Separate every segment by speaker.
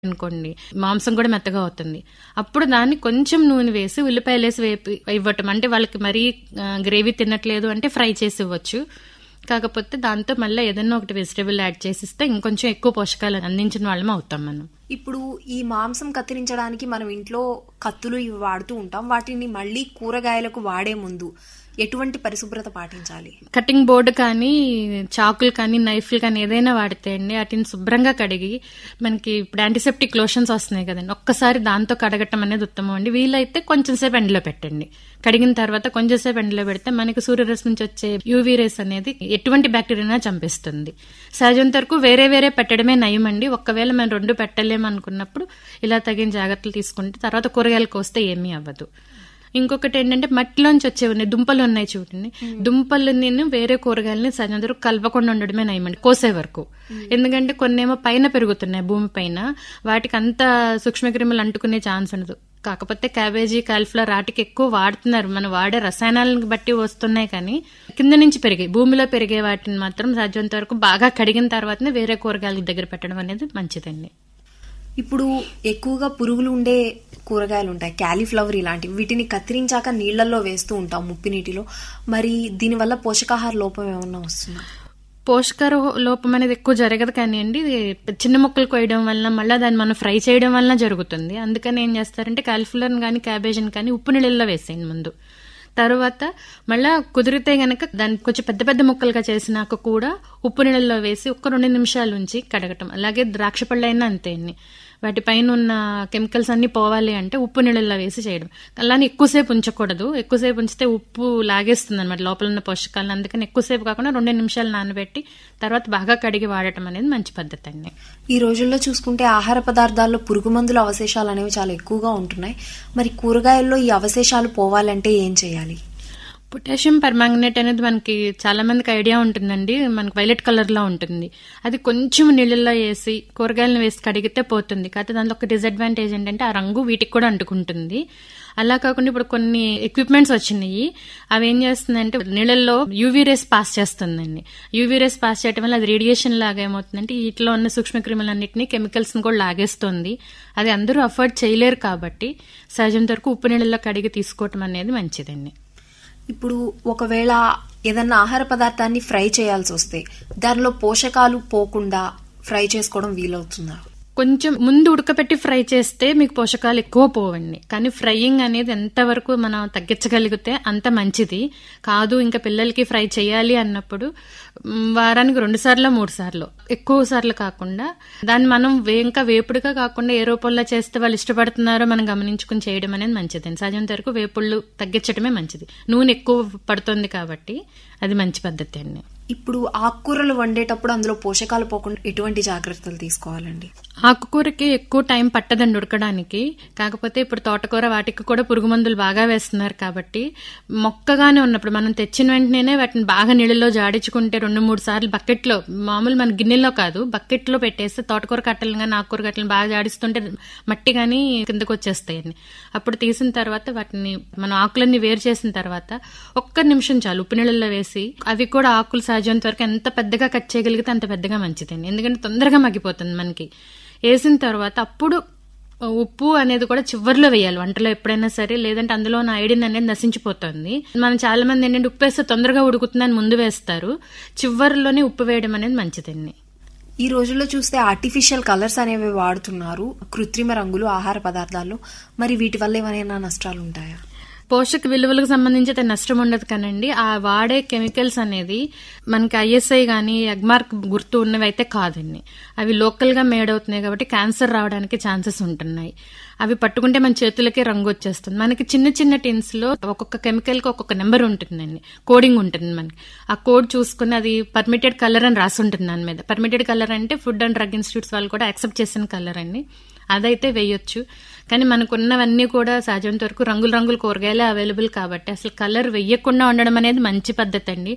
Speaker 1: అనుకోండి మాంసం కూడా మెత్తగా అవుతుంది అప్పుడు దాన్ని కొంచెం నూనె వేసి ఉల్లిపాయలు వేసి వేపి ఇవ్వటం అంటే వాళ్ళకి మరీ ఆ, గ్రేవీ తినట్లేదు అంటే ఫ్రై చేసి ఇవ్వచ్చు కాకపోతే దాంతో మళ్ళీ ఏదైనా ఒకటి వెజిటేబుల్ యాడ్ చేసిస్తే ఇంకొంచెం ఎక్కువ పోషకాలు అందించిన వాళ్ళం అవుతాం మనం
Speaker 2: ఇప్పుడు ఈ మాంసం కత్తిరించడానికి మనం ఇంట్లో కత్తులు ఇవి వాడుతూ ఉంటాం వాటిని మళ్ళీ కూరగాయలకు వాడే ముందు ఎటువంటి పరిశుభ్రత పాటించాలి
Speaker 1: కటింగ్ బోర్డు కానీ చాకులు కానీ నైఫ్లు కానీ ఏదైనా వాడితే అండి వాటిని శుభ్రంగా కడిగి మనకి ఇప్పుడు యాంటీసెప్టిక్ లోషన్స్ వస్తున్నాయి కదండి ఒక్కసారి దాంతో కడగటం అనేది ఉత్తమం అండి వీలైతే కొంచెం సేపు ఎండలో పెట్టండి కడిగిన తర్వాత కొంచెం సేపు ఎండలో పెడితే మనకి సూర్యరశ్మి నుంచి వచ్చే యూవీ రేస్ అనేది ఎటువంటి బ్యాక్టీరియా చంపిస్తుంది సహజంత వరకు వేరే వేరే పెట్టడమే నయం అండి ఒకవేళ మనం రెండు పెట్టలేము అనుకున్నప్పుడు ఇలా తగిన జాగ్రత్తలు తీసుకుంటే తర్వాత కూరగాయలకు వస్తే ఏమీ అవ్వదు ఇంకొకటి ఏంటంటే మట్టిలోంచి వచ్చే ఉన్నాయి దుంపలు ఉన్నాయి చూడండి దుంపలు నేను వేరే కూరగాయలని సజందరూ కలపకుండా ఉండడమే నయమండి కోసే వరకు ఎందుకంటే కొన్నేమో పైన పెరుగుతున్నాయి భూమి పైన వాటికి అంత సూక్ష్మక్రిములు అంటుకునే ఛాన్స్ ఉండదు కాకపోతే క్యాబేజీ కాలిఫ్లవర్ వాటికి ఎక్కువ వాడుతున్నారు మనం వాడే రసాయనాలను బట్టి వస్తున్నాయి కానీ కింద నుంచి పెరిగాయి భూమిలో పెరిగే వాటిని మాత్రం సాధ్యంత వరకు బాగా కడిగిన తర్వాతనే వేరే కూరగాయల దగ్గర పెట్టడం అనేది మంచిదండి
Speaker 2: ఇప్పుడు ఎక్కువగా పురుగులు ఉండే కూరగాయలు ఉంటాయి క్యాలీఫ్లవర్ ఇలాంటివి వీటిని కత్తిరించాక నీళ్లలో వేస్తూ ఉంటాం ముప్పి నీటిలో మరి దీనివల్ల పోషకాహార లోపం ఏమన్నా వస్తుందా
Speaker 1: పోషకార లోపం అనేది ఎక్కువ జరగదు కానీ అండి ఇది చిన్న ముక్కలు కోయడం వల్ల మళ్ళీ దాన్ని మనం ఫ్రై చేయడం వల్ల జరుగుతుంది అందుకని ఏం చేస్తారంటే కాలిఫ్లవర్ కానీ క్యాబేజీని కానీ ఉప్పు నీళ్ళల్లో వేసేయండి ముందు తర్వాత మళ్ళా కుదిరితే గనక దాన్ని కొంచెం పెద్ద పెద్ద ముక్కలుగా చేసినాక కూడా ఉప్పు నీళ్ళల్లో వేసి ఒక్క రెండు నిమిషాల ఉంచి కడగటం అలాగే ద్రాక్ష పళ్ళైనా అంతే అండి వాటిపైన ఉన్న కెమికల్స్ అన్ని పోవాలి అంటే ఉప్పు నీళ్ళల్లో వేసి చేయడం అలానే ఎక్కువసేపు ఉంచకూడదు ఎక్కువసేపు ఉంచితే ఉప్పు లాగేస్తుంది అనమాట లోపల ఉన్న పోషకాలను అందుకని ఎక్కువసేపు కాకుండా రెండు నిమిషాలు నానబెట్టి తర్వాత బాగా కడిగి వాడటం అనేది మంచి పద్ధతి అండి
Speaker 2: ఈ రోజుల్లో చూసుకుంటే ఆహార పదార్థాల్లో పురుగు మందుల అవశేషాలు అనేవి చాలా ఎక్కువగా ఉంటున్నాయి మరి కూరగాయల్లో ఈ అవశేషాలు పోవాలంటే ఏం చేయాలి
Speaker 1: పొటాషియం పర్మాంగనేట్ అనేది మనకి చాలా మందికి ఐడియా ఉంటుందండి మనకి వైలెట్ కలర్ లో ఉంటుంది అది కొంచెం నీళ్ళల్లో వేసి కూరగాయలను వేసి కడిగితే పోతుంది కాకపోతే దాంట్లో ఒక డిసడ్వాంటేజ్ ఏంటంటే ఆ రంగు వీటికి కూడా అంటుకుంటుంది అలా కాకుండా ఇప్పుడు కొన్ని ఎక్విప్మెంట్స్ వచ్చినాయి అవి ఏం చేస్తుందంటే నీళ్ళల్లో యూవీ రేస్ పాస్ చేస్తుందండి యూవీ రేస్ పాస్ చేయడం వల్ల అది రేడియేషన్ లాగా ఏమవుతుందంటే వీటిలో ఉన్న సూక్ష్మక్రిములన్నింటినీ కెమికల్స్ ని కూడా లాగేస్తుంది అది అందరూ అఫోర్డ్ చేయలేరు కాబట్టి సహజంత వరకు ఉప్పు నీళ్ళల్లో కడిగి తీసుకోవటం అనేది మంచిదండి
Speaker 2: ఇప్పుడు ఒకవేళ ఏదన్నా ఆహార పదార్థాన్ని ఫ్రై చేయాల్సి వస్తే దానిలో పోషకాలు పోకుండా ఫ్రై చేసుకోవడం వీలవుతుందా
Speaker 1: కొంచెం ముందు ఉడకపెట్టి ఫ్రై చేస్తే మీకు పోషకాలు ఎక్కువ పోవండి కానీ ఫ్రైయింగ్ అనేది ఎంతవరకు మనం తగ్గించగలిగితే అంత మంచిది కాదు ఇంకా పిల్లలకి ఫ్రై చేయాలి అన్నప్పుడు మ్, వారానికి రెండు సార్లు మూడు సార్లు ఎక్కువ సార్లు కాకుండా దాన్ని మనం వే ఇంకా వేపుడుగా కాకుండా ఏ రూపంలో చేస్తే వాళ్ళు ఇష్టపడుతున్నారో మనం గమనించుకుని చేయడం అనేది మంచిదండి సహజంత వరకు వేపుళ్ళు తగ్గించడమే మంచిది నూనె ఎక్కువ పడుతుంది కాబట్టి అది మంచి పద్ధతి అండి
Speaker 2: ఇప్పుడు ఆకుకూరలు వండేటప్పుడు అందులో పోషకాలు పోకుండా ఎటువంటి జాగ్రత్తలు తీసుకోవాలండి
Speaker 1: ఆకుకూరకి ఎక్కువ టైం పట్టదండి ఉడకడానికి కాకపోతే ఇప్పుడు తోటకూర వాటికి కూడా పురుగు మందులు బాగా వేస్తున్నారు కాబట్టి మొక్కగానే ఉన్నప్పుడు మనం తెచ్చిన వెంటనే వాటిని బాగా నీళ్ళలో జాడించుకుంటే రెండు మూడు సార్లు బకెట్లో మామూలు మన గిన్నెలో కాదు బకెట్లో పెట్టేస్తే తోటకూర కట్టలు కానీ ఆకుకూర కట్టలు బాగా జాడిస్తుంటే మట్టి కానీ కిందకు వచ్చేస్తాయండి అప్పుడు తీసిన తర్వాత వాటిని మనం ఆకులన్నీ వేరు చేసిన తర్వాత ఒక్క నిమిషం చాలు ఉప్పు నీళ్ళల్లో వేసి అవి కూడా ఆకులు సహజంత వరకు ఎంత పెద్దగా కట్ చేయగలిగితే అంత పెద్దగా మంచిదండి ఎందుకంటే తొందరగా మగ్గిపోతుంది మనకి వేసిన తర్వాత అప్పుడు ఉప్పు అనేది కూడా చివర్లో వేయాలి వంటలో ఎప్పుడైనా సరే లేదంటే అందులో ఉన్న ఐడిన్ అనేది నశించిపోతుంది మనం చాలా మంది ఏంటంటే ఉప్పు వేస్తే తొందరగా ఉడుకుతుందని ముందు వేస్తారు చివర్లోనే ఉప్పు వేయడం అనేది మంచిదండి
Speaker 2: ఈ రోజుల్లో చూస్తే ఆర్టిఫిషియల్ కలర్స్ అనేవి వాడుతున్నారు కృత్రిమ రంగులు ఆహార పదార్థాల్లో మరి వీటి వల్ల ఏమైనా నష్టాలు ఉంటాయా
Speaker 1: పోషక విలువలకు సంబంధించి అయితే నష్టం ఉండదు కానండి ఆ వాడే కెమికల్స్ అనేది మనకి ఐఎస్ఐ కానీ ఎగ్మార్క్ గుర్తు ఉన్నవి అయితే కాదండి అవి లోకల్ గా మేడ్ అవుతున్నాయి కాబట్టి క్యాన్సర్ రావడానికి ఛాన్సెస్ ఉంటున్నాయి అవి పట్టుకుంటే మన చేతులకే రంగు వచ్చేస్తుంది మనకి చిన్న చిన్న టిన్స్ లో ఒక్కొక్క కెమికల్ కి ఒక్కొక్క నెంబర్ ఉంటుందండి కోడింగ్ ఉంటుంది మనకి ఆ కోడ్ చూసుకుని అది పర్మిటెడ్ కలర్ అని రాసి ఉంటుంది దాని మీద పర్మిటెడ్ కలర్ అంటే ఫుడ్ అండ్ డ్రగ్ ఇన్స్టిట్యూట్స్ వాళ్ళు కూడా యాక్సెప్ట్ చేసిన కలర్ అండి అదైతే వేయొచ్చు కానీ మనకున్నవన్నీ కూడా సహజంత వరకు రంగులు రంగులు కూరగాయలే అవైలబుల్ కాబట్టి అసలు కలర్ వెయ్యకుండా ఉండడం అనేది మంచి పద్ధతి అండి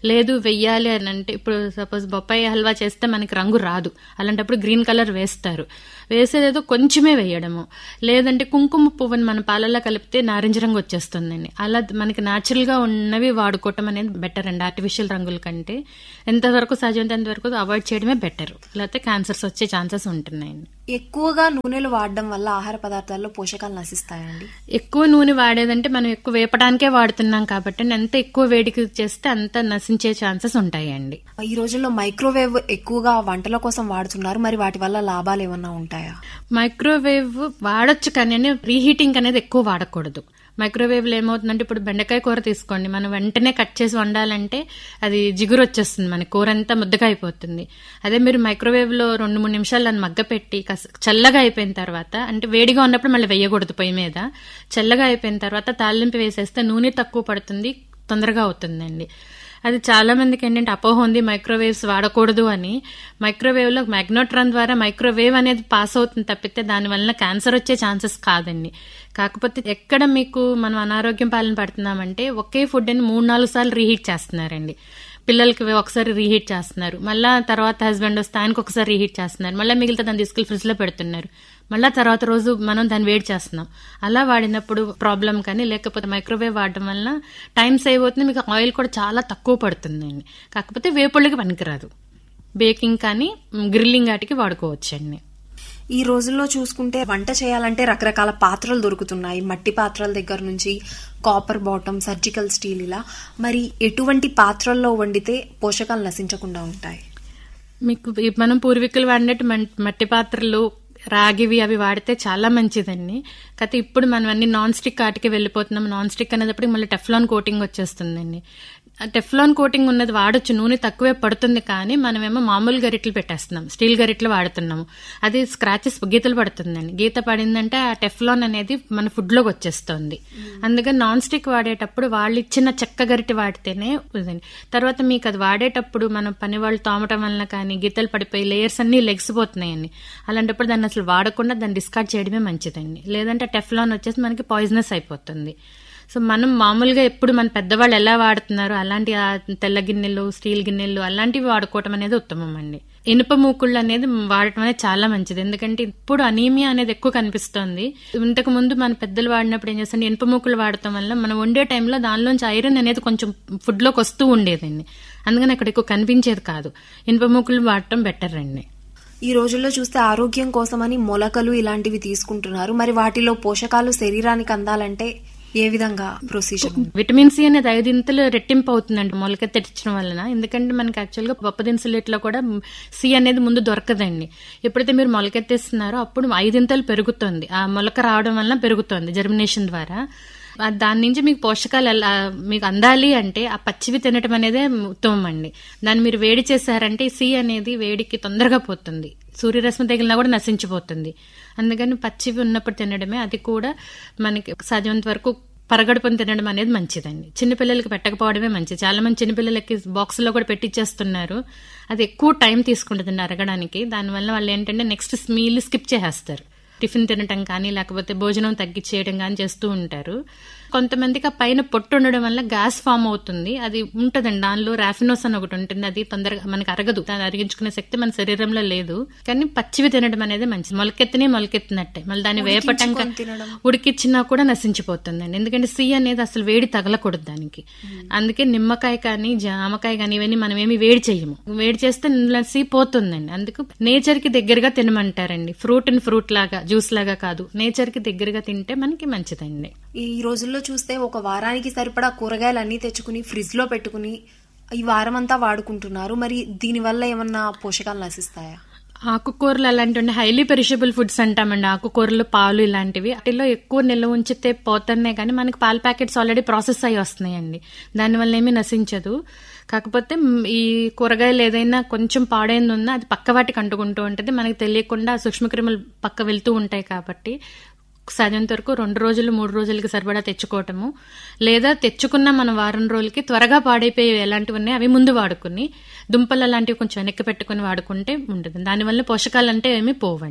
Speaker 1: లేదు వెయ్యాలి అని అంటే ఇప్పుడు సపోజ్ బొప్పాయి హల్వా చేస్తే మనకి రంగు రాదు అలాంటప్పుడు గ్రీన్ కలర్ వేస్తారు వేసేదేదో కొంచెమే వేయడము లేదంటే కుంకుమ పువ్వుని మన పాలల్లో కలిపితే నారింజ రంగు వచ్చేస్తుందండి అలా మనకి న్యాచురల్ గా ఉన్నవి వాడుకోవటం అనేది బెటర్ అండి ఆర్టిఫిషియల్ రంగుల కంటే ఎంతవరకు సాధ్యమైనంత వరకు అవాయిడ్ చేయడమే బెటర్ లేకపోతే క్యాన్సర్స్ వచ్చే ఛాన్సెస్ ఉంటున్నాయండి
Speaker 2: ఎక్కువగా నూనెలు వాడడం వల్ల ఆహార పదార్థాల్లో పోషకాలు నశిస్తాయండి
Speaker 1: ఎక్కువ నూనె వాడేదంటే మనం ఎక్కువ వేపడానికే వాడుతున్నాం కాబట్టి ఎంత ఎక్కువ వేడికి చేస్తే అంత నశించే ఛాన్సెస్ ఉంటాయండి
Speaker 2: ఈ రోజుల్లో మైక్రోవేవ్ ఎక్కువగా వంటల కోసం వాడుతున్నారు మరి వాటి వల్ల లాభాలు ఏమన్నా ఉంటాయా
Speaker 1: మైక్రోవేవ్ వాడొచ్చు కానీ రీహీటింగ్ అనేది ఎక్కువ వాడకూడదు మైక్రోవేవ్ లో ఏమవుతుందంటే ఇప్పుడు బెండకాయ కూర తీసుకోండి మనం వెంటనే కట్ చేసి వండాలంటే అది జిగురు వచ్చేస్తుంది మన కూర అంతా ముద్దగా అయిపోతుంది అదే మీరు మైక్రోవేవ్ లో రెండు మూడు నిమిషాలు దాన్ని మగ్గ పెట్టి కాస్త చల్లగా అయిపోయిన తర్వాత అంటే వేడిగా ఉన్నప్పుడు మళ్ళీ వేయకూడదు పొయ్యి మీద చల్లగా అయిపోయిన తర్వాత తాలింపు వేసేస్తే నూనె తక్కువ పడుతుంది తొందరగా అవుతుందండి అది చాలా మందికి ఏంటంటే అపోహ ఉంది మైక్రోవేవ్స్ వాడకూడదు అని మైక్రోవేవ్ లో మ్యాగ్నోట్రాన్ ద్వారా మైక్రోవేవ్ అనేది పాస్ అవుతుంది తప్పితే దాని వలన క్యాన్సర్ వచ్చే ఛాన్సెస్ కాదండి కాకపోతే ఎక్కడ మీకు మనం అనారోగ్యం పాలన పడుతున్నామంటే ఒకే ఫుడ్ అని మూడు నాలుగు సార్లు రీహీట్ చేస్తున్నారండి పిల్లలకి ఒకసారి రీహీట్ చేస్తున్నారు మళ్ళా తర్వాత హస్బెండ్ వస్తే ఆయనకు ఒకసారి రీహీట్ చేస్తున్నారు మళ్ళీ మిగిలితే దాన్ని తీసుకెళ్లి ఫ్రిడ్జ్ లో పెడుతున్నారు మళ్ళా తర్వాత రోజు మనం దాన్ని వేడి చేస్తున్నాం అలా వాడినప్పుడు ప్రాబ్లం కానీ లేకపోతే మైక్రోవేవ్ వాడడం వల్ల టైం సేవ్ అవుతుంది మీకు ఆయిల్ కూడా చాలా తక్కువ పడుతుందండి కాకపోతే వేపుళ్ళకి పనికిరాదు బేకింగ్ కానీ గ్రిల్లింగ్ వాటికి వాడుకోవచ్చండి
Speaker 2: ఈ రోజుల్లో చూసుకుంటే వంట చేయాలంటే రకరకాల పాత్రలు దొరుకుతున్నాయి మట్టి పాత్రల దగ్గర నుంచి కాపర్ బాటమ్ సర్జికల్ స్టీల్ ఇలా మరి ఎటువంటి పాత్రల్లో వండితే పోషకాలు నశించకుండా ఉంటాయి
Speaker 1: మీకు ఈ మనం పూర్వీకులు వాడినట్టు మన్- మట్టి పాత్రలు రాగివి అవి వాడితే చాలా మంచిదండి కాకపోతే ఇప్పుడు మనం అన్ని నాన్ స్టిక్ వాటికి వెళ్ళిపోతున్నాం నాన్ స్టిక్ అనేటప్పుడు మళ్ళీ టెఫ్లాన్ కోటింగ్ వచ్చేస్తుందండి ఆ టెఫ్లాన్ కోటింగ్ ఉన్నది వాడొచ్చు నూనె తక్కువే పడుతుంది కానీ మనమేమో మామూలు గరిట్లు పెట్టేస్తున్నాం స్టీల్ గరిట్లు వాడుతున్నాము అది స్క్రాచెస్ గీతలు పడుతుందండి గీత పడిందంటే ఆ టెఫ్లాన్ అనేది మన ఫుడ్ లోకి వచ్చేస్తుంది అందుకని నాన్ స్టిక్ వాడేటప్పుడు వాళ్ళు ఇచ్చిన చెక్క గరిటె వాడితేనే ఇదండి తర్వాత మీకు అది వాడేటప్పుడు మనం పని వాళ్ళు తోమటం వలన కానీ గీతలు పడిపోయి లేయర్స్ అన్ని లెగ్సిపోతున్నాయండి అలాంటప్పుడు దాన్ని అసలు వాడకుండా దాన్ని డిస్కార్డ్ చేయడమే మంచిదండి లేదంటే టెఫ్లాన్ వచ్చేసి మనకి పాయిజనస్ అయిపోతుంది సో మనం మామూలుగా ఎప్పుడు మన పెద్దవాళ్ళు ఎలా వాడుతున్నారో అలాంటి ఆ తెల్ల గిన్నెలు స్టీల్ గిన్నెలు అలాంటివి వాడుకోవటం అనేది ఉత్తమం అండి ఇనుప మూకుళ్ళు అనేది వాడటం అనేది చాలా మంచిది ఎందుకంటే ఇప్పుడు అనీమియా అనేది ఎక్కువ కనిపిస్తోంది ఇంతకు ముందు మన పెద్దలు వాడినప్పుడు ఏం చేస్తాంటే ఇనుప మూకులు వాడటం వల్ల మనం వండే టైంలో దానిలోంచి ఐరన్ అనేది కొంచెం ఫుడ్ లోకి వస్తూ ఉండేదండి అందుకని అక్కడ ఎక్కువ కనిపించేది కాదు ఇనుప మూకులు వాడటం బెటర్ అండి
Speaker 2: ఈ రోజుల్లో చూస్తే ఆరోగ్యం కోసమని మొలకలు ఇలాంటివి తీసుకుంటున్నారు మరి వాటిలో పోషకాలు శరీరానికి అందాలంటే ఏ విధంగా ప్రొసీజర్
Speaker 1: విటమిన్ సి అనేది ఐదింతలు రెట్టింపు అవుతుందండి మొలక తెచ్చడం వలన ఎందుకంటే మనకి యాక్చువల్ గా పప్పు దినుసులిట్లో కూడా సి అనేది ముందు దొరకదండి ఎప్పుడైతే మీరు మొలకెత్తేస్తున్నారో అప్పుడు ఐదింతలు పెరుగుతుంది ఆ మొలక రావడం వలన పెరుగుతుంది జర్మినేషన్ ద్వారా ఆ దాని నుంచి మీకు పోషకాలు ఎలా మీకు అందాలి అంటే ఆ పచ్చివి తినటం అనేదే ఉత్తమం అండి దాన్ని మీరు వేడి చేశారంటే సి అనేది వేడికి తొందరగా పోతుంది సూర్యరశ్మి తగిలినా కూడా నశించిపోతుంది అందుకని పచ్చివి ఉన్నప్పుడు తినడమే అది కూడా మనకి సాధ్యమైనంత వరకు పరగడుపుని తినడం అనేది మంచిదండి చిన్నపిల్లలకి పెట్టకపోవడమే మంచిది చాలా మంది చిన్నపిల్లలకి బాక్స్ లో కూడా పెట్టిచ్చేస్తున్నారు అది ఎక్కువ టైం తీసుకుంటుంది అరగడానికి దానివల్ల వాళ్ళు ఏంటంటే నెక్స్ట్ మీల్ స్కిప్ చేసేస్తారు టిఫిన్ తినటం కానీ లేకపోతే భోజనం తగ్గించేయడం కానీ చేస్తూ ఉంటారు కొంతమందికి ఆ పైన పొట్టు ఉండడం వల్ల గ్యాస్ ఫామ్ అవుతుంది అది ఉంటదండి దానిలో రాఫినోస్ అని ఒకటి ఉంటుంది అది తొందరగా మనకి అరగదు దాన్ని అరిగించుకునే శక్తి మన శరీరంలో లేదు కానీ పచ్చివి తినడం అనేది మంచిది మొలకెత్తినే మొలకెత్తినట్టే మళ్ళీ దాన్ని వేపటం కా-
Speaker 2: తినడం.
Speaker 1: ఉడికిచ్చినా కూడా నశించిపోతుందండి ఎందుకంటే సి అనేది అసలు వేడి తగలకూడదు దానికి అందుకే నిమ్మకాయ కానీ జామకాయ కానీ ఇవన్నీ మనం ఏమి వేడి చేయము వేడి చేస్తే ఇందులో సి పోతుందండి అందుకు నేచర్ కి దగ్గరగా తినమంటారండి ఫ్రూట్ అండ్ ఫ్రూట్ లాగా జ్యూస్ లాగా కాదు నేచర్ కి దగ్గరగా తింటే మనకి మంచిదండి
Speaker 2: ఈ రోజుల్లో చూస్తే ఒక వారానికి సరిపడా కూరగాయలు అన్ని తెచ్చుకుని ఫ్రిడ్జ్ లో పెట్టుకుని ఈ వారం అంతా వాడుకుంటున్నారు మరి దీని వల్ల ఏమన్నా పోషకాలు నశిస్తాయా
Speaker 1: ఆకుకూరలు అలాంటివి హైలీ పెరిషబుల్ ఫుడ్స్ అంటామండి ఆకుకూరలు పాలు ఇలాంటివి వాటిలో ఎక్కువ నిల్వ ఉంచితే పోతున్నాయి కానీ మనకి పాల ప్యాకెట్స్ ఆల్రెడీ ప్రాసెస్ అయ్యి వస్తున్నాయండి దానివల్ల ఏమీ నశించదు కాకపోతే మ్, ఈ కూరగాయలు ఏదైనా కొంచెం పాడైంది ఉన్నా అది పక్క వాటికి అంటుకుంటూ ఉంటుంది మనకి తెలియకుండా సూక్ష్మక్రిములు పక్క వెళ్తూ ఉంటాయి కాబట్టి సాధ్యంత వరకు రెండు రోజులు మూడు రోజులకి సరిపడా తెచ్చుకోవటము లేదా తెచ్చుకున్న మనం వారం రోజులకి త్వరగా పాడైపోయి ఎలాంటివి ఉన్నాయో అవి ముందు వాడుకుని దుంపలు అలాంటివి కొంచెం వెనక్కి పెట్టుకుని వాడుకుంటే ఉంటుంది దానివల్ల పోషకాలు అంటే ఏమీ పోవండి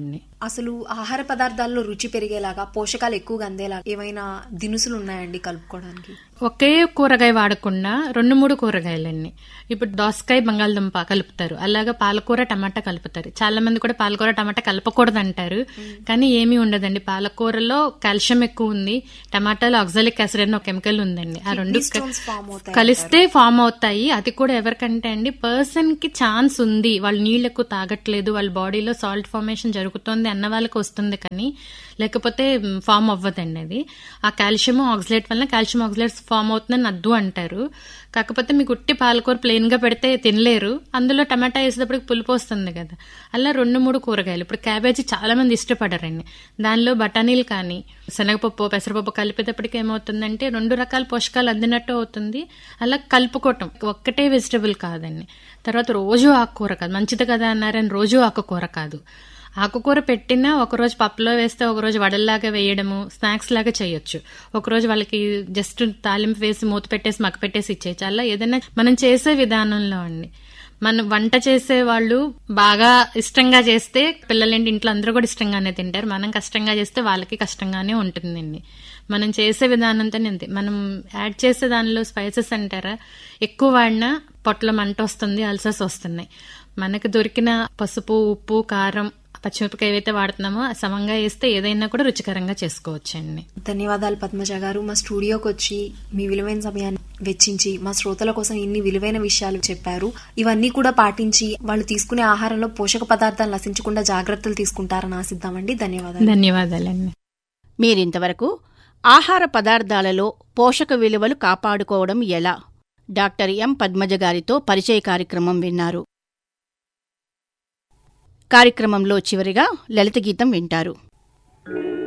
Speaker 2: అసలు ఆహార పదార్థాల్లో రుచి పెరిగేలాగా పోషకాలు ఎక్కువగా అందేలాగా ఏమైనా దినుసులు ఉన్నాయండి కలుపుకోవడానికి
Speaker 1: ఒకే కూరగాయ వాడకుండా రెండు మూడు కూరగాయలన్నీ ఇప్పుడు దోసకాయ బంగాళదుంప కలుపుతారు అలాగా పాలకూర టమాటా కలుపుతారు చాలా మంది కూడా పాలకూర టమాటా కలపకూడదు అంటారు కానీ ఏమీ ఉండదండి పాలకూరలో కాల్షియం ఎక్కువ ఉంది టమాటాలో ఆక్సాలిక్ యాసిడ్ అని ఒక కెమికల్ ఉందండి ఆ రెండు క-
Speaker 2: stones form అవుతాయి
Speaker 1: కలిస్తే ఫామ్ అవుతాయి అది కూడా ఎవరికంటే అండి పర్సన్ కి ఛాన్స్ ఉంది వాళ్ళు నీళ్ళు ఎక్కువ తాగట్లేదు వాళ్ళ బాడీలో సాల్ట్ ఫార్మేషన్ జరుగుతుంది అన్న వాళ్ళకి వస్తుంది కానీ లేకపోతే ఫామ్ అవ్వదండి అది ఆ కాల్షియం ఆక్సిలేట్ వల్ల కాల్షియం ఆక్సిలేట్స్ ఫామ్ అవుతుందని అద్దు అంటారు కాకపోతే మీకు ఉట్టి పాలకూర ప్లెయిన్ గా పెడితే తినలేరు అందులో టమాటా వేసేటప్పటికి పులుపు వస్తుంది కదా అలా రెండు మూడు కూరగాయలు ఇప్పుడు క్యాబేజీ చాలా మంది ఇష్టపడరండి దానిలో బఠానీలు కానీ శనగపప్పు పెసరపప్పు కలిపేటప్పటికి ఏమవుతుందంటే రెండు రకాల పోషకాలు అందినట్టు అవుతుంది అలా కలుపుకోవటం ఒక్కటే వెజిటబుల్ కాదండి తర్వాత రోజు ఆకుకూర కాదు మంచిది కదా అన్నారని రోజు ఆకుకూర కాదు ఆకుకూర పెట్టినా ఒకరోజు పప్పులో వేస్తే ఒకరోజు వడల్లాగా వేయడము స్నాక్స్ లాగా చేయొచ్చు ఒకరోజు వాళ్ళకి జస్ట్ తాలింపు వేసి మూత పెట్టేసి మక్క పెట్టేసి ఇచ్చేయచ్చు అలా ఏదైనా మనం చేసే విధానంలో అండి మనం వంట చేసే వాళ్ళు బాగా ఇష్టంగా చేస్తే పిల్లలేంటి ఇంట్లో అందరూ కూడా ఇష్టంగానే తింటారు మనం కష్టంగా చేస్తే వాళ్ళకి కష్టంగానే ఉంటుందండి మనం చేసే విధానంతో అంతే మనం యాడ్ చేసే దానిలో స్పైసెస్ అంటారా ఎక్కువ వాడినా పొట్టలో మంట వస్తుంది అల్సర్స్ వస్తున్నాయి మనకు దొరికిన పసుపు ఉప్పు కారం పచ్చిమిరపకాయ ఏవైతే వాడుతున్నామో సమంగా వేస్తే ఏదైనా కూడా రుచికరంగా చేసుకోవచ్చండి
Speaker 2: ధన్యవాదాలు పద్మజ గారు మా స్టూడియోకి వచ్చి మీ విలువైన సమయాన్ని వెచ్చించి మా శ్రోతల కోసం ఇన్ని విలువైన విషయాలు చెప్పారు ఇవన్నీ కూడా పాటించి వాళ్ళు తీసుకునే ఆహారంలో పోషక పదార్థాలు నశించకుండా జాగ్రత్తలు తీసుకుంటారని ఆశిద్దామండి ధన్యవాదాలు
Speaker 1: ధన్యవాదాలండి
Speaker 3: మీరింతవరకు ఆహార పదార్థాలలో పోషక విలువలు కాపాడుకోవడం ఎలా డాక్టర్ ఎం పద్మజ గారితో పరిచయ కార్యక్రమం విన్నారు కార్యక్రమంలో చివరిగా లలిత గీతం వింటారు